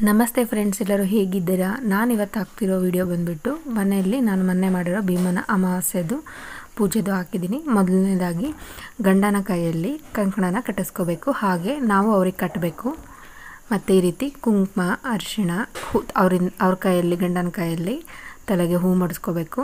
ನಮಸ್ತೆ ಫ್ರೆಂಡ್ಸ್ ಎಲ್ಲರೂ ಹೇಗಿದ್ದೀರಾ ನಾನು ಇವತ್ತು ಹಾಕ್ತಿರೋ ವಿಡಿಯೋ ಬಂದುಬಿಟ್ಟು ಮನೆಯಲ್ಲಿ ನಾನು ಮೊನ್ನೆ ಮಾಡಿರೋ ಭೀಮನ ಅಮಾವಾಸ್ಯೆದು ಪೂಜೆದು ಹಾಕಿದ್ದೀನಿ ಮೊದಲನೇದಾಗಿ ಗಂಡನ ಕೈಯಲ್ಲಿ ಕಂಕಣನ ಕಟ್ಟಿಸ್ಕೋಬೇಕು ಹಾಗೆ ನಾವು ಅವ್ರಿಗೆ ಕಟ್ಟಬೇಕು ಮತ್ತು ಈ ರೀತಿ ಕುಂಕುಮ ಅರಿಶಿಣ ಹೂ ಅವ್ರಿಂದ ಅವ್ರ ಕೈಯಲ್ಲಿ ಗಂಡನ ಕೈಯಲ್ಲಿ ತಲೆಗೆ ಹೂ ಮಾಡಿಸ್ಕೋಬೇಕು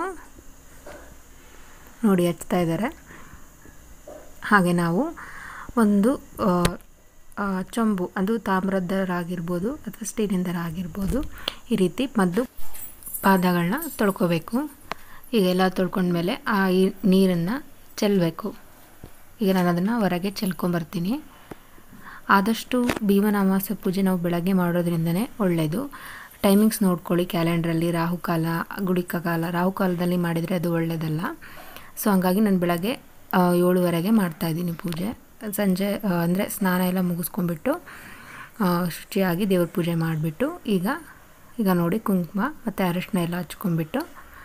ನೋಡಿ ಹಚ್ತಾ ಇದ್ದಾರೆ ಹಾಗೆ ನಾವು ಒಂದು ಆ, ಆ, ಚೊಂಬು ಅದು ತಾಮ್ರದ್ದರಾಗಿರ್ಬೋದು ಅಥವಾ ಸ್ಟೀಲಿಂದರಾಗಿರ್ಬೋದು ಈ ರೀತಿ ಮೊದಲು ಪಾದಗಳನ್ನ ತೊಳ್ಕೊಬೇಕು ಈಗೆಲ್ಲ ತೊಳ್ಕೊಂಡ್ಮೇಲೆ ಆ ಈ ನೀರನ್ನು ಚೆಲ್ಲಬೇಕು ಈಗ ನಾನು ಅದನ್ನು ಹೊರಗೆ ಚೆಲ್ಕೊಂಬರ್ತೀನಿ ಆದಷ್ಟು ಭೀಮನ ಅಮಾವಾಸ್ಯೆ ಪೂಜೆ ನಾವು ಬೆಳಗ್ಗೆ ಮಾಡೋದ್ರಿಂದನೇ ಒಳ್ಳೆಯದು ಟೈಮಿಂಗ್ಸ್ ನೋಡ್ಕೊಳ್ಳಿ ಕ್ಯಾಲೆಂಡ್ರಲ್ಲಿ ರಾಹುಕಾಲ ಗುಳಿಕ ಕಾಲ ರಾಹುಕಾಲದಲ್ಲಿ ಮಾಡಿದರೆ ಅದು ಒಳ್ಳೆಯದಲ್ಲ ಸೊ ಹಂಗಾಗಿ ನಾನು ಬೆಳಗ್ಗೆ ಆ, ಏಳುವರೆಗೆ ಮಾಡ್ತಾಯಿದ್ದೀನಿ ಪೂಜೆ ಸಂಜೆ ಅಂದರೆ ಸ್ನಾನ ಎಲ್ಲ ಮುಗಿಸ್ಕೊಂಡ್ಬಿಟ್ಟು ಆ, ಶುಚಿಯಾಗಿ ದೇವ್ರ ಪೂಜೆ ಮಾಡಿಬಿಟ್ಟು ಈಗ ಈಗ ನೋಡಿ ಕುಂಕುಮ ಮತ್ತು ಅರಿಶಿನ ಎಲ್ಲ ಹಚ್ಕೊಂಡ್ಬಿಟ್ಟು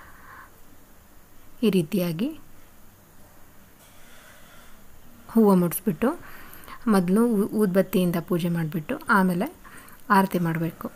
ಈ ರೀತಿಯಾಗಿ ಹೂವು ಮುಡಿಸ್ಬಿಟ್ಟು ಮೊದಲು ಊದ್ಬತ್ತಿಯಿಂದ ಪೂಜೆ ಮಾಡಿಬಿಟ್ಟು ಆಮೇಲೆ ಆರತಿ ಮಾಡಬೇಕು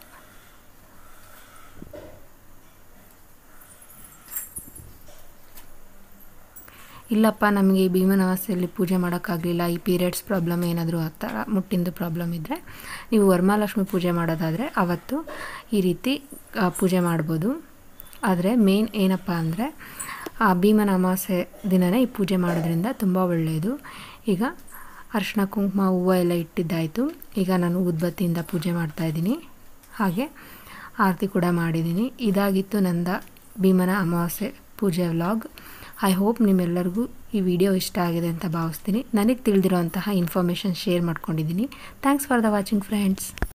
ಇಲ್ಲಪ್ಪ ನಮಗೆ ಈ ಭೀಮನ ಅಮಾವಾಸ್ಯೆಯಲ್ಲಿ ಪೂಜೆ ಮಾಡೋಕ್ಕಾಗಲಿಲ್ಲ ಈ ಪೀರಿಯಡ್ಸ್ ಪ್ರಾಬ್ಲಮ್ ಏನಾದರೂ ಆ ಥರ ಮುಟ್ಟಿಂದು ಪ್ರಾಬ್ಲಮ್ ಇದ್ದರೆ ನೀವು ವರಮಹಾಲಕ್ಷ್ಮಿ ಪೂಜೆ ಮಾಡೋದಾದರೆ ಅವತ್ತು ಈ ರೀತಿ ಆ, ಪೂಜೆ ಮಾಡ್ಬೋದು ಆದರೆ ಮೇನ್ ಏನಪ್ಪ ಅಂದರೆ ಆ ಭೀಮನ ಅಮಾವಾಸ್ಯೆ ದಿನವೇ ಈ ಪೂಜೆ ಮಾಡೋದ್ರಿಂದ ತುಂಬ ಒಳ್ಳೆಯದು ಈಗ ಅರಿಶಿಣ ಕುಂಕುಮ ಹೂವು ಎಲ್ಲ ಇಟ್ಟಿದ್ದಾಯಿತು ಈಗ ನಾನು ಉದ್ಬತ್ತಿಯಿಂದ ಪೂಜೆ ಮಾಡ್ತಾಯಿದ್ದೀನಿ ಹಾಗೆ ಆರತಿ ಕೂಡ ಮಾಡಿದ್ದೀನಿ ಇದಾಗಿತ್ತು ನಂದ ಭೀಮನ ಅಮಾವಾಸ್ಯೆ ಪೂಜೆ ವ್ಲಾಗ್ ಐ ಹೋಪ್ ನಿಮ್ಮೆಲ್ಲರಿಗೂ ಈ ವಿಡಿಯೋ ಇಷ್ಟ ಆಗಿದೆ ಅಂತ ಭಾವಿಸ್ತೀನಿ ನನಗೆ ತಿಳಿದಿರೋಂತಹ ಇನ್ಫಾರ್ಮೇಷನ್ ಶೇರ್ ಮಾಡ್ಕೊಂಡಿದ್ದೀನಿ thanks for the watching friends